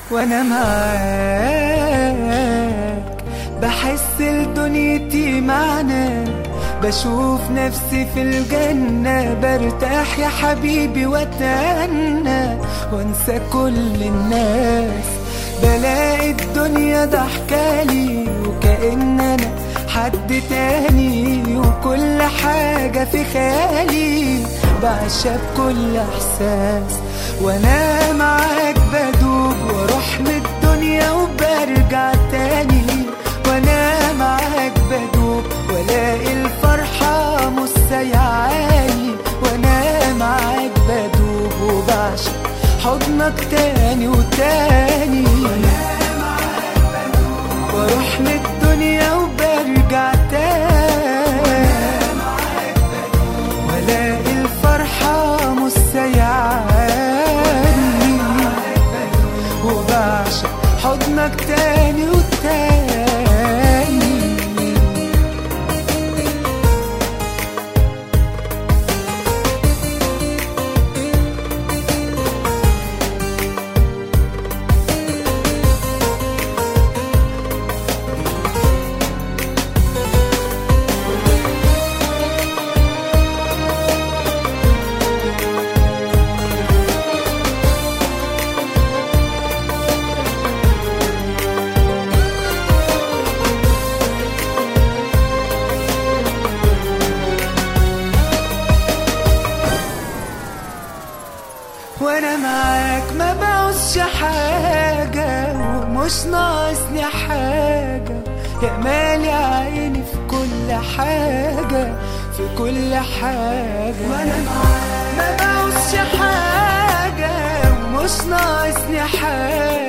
وانا معاك بحس لدنيتي معنى بشوف نفسي في الجنة برتاح يا حبيبي واتأنى وانسى كل الناس بلاقي الدنيا ضحكالي وكأن انا حد تاني وكل حاجة في خيالي بعشق بكل احساس وانا معاك بدوب واروح من الدنيا وبرجع تاني وانا معاك بدوب والاقي الفرحة مش سايعاني وانا معاك بدوب وبعشق حضنك تاني وتاني واروح من الدنيا وبرجع تاني والاقي الفرحة مش سايعاني وبعشق حضنك تاني وتاني وانا معاك ما بعوزش حاجة ومش ناقصني حاجة يا مالي عيني في كل حاجة في كل حاجة وانا معاك ما بعوزش حاجة ومش ناقصني حاجة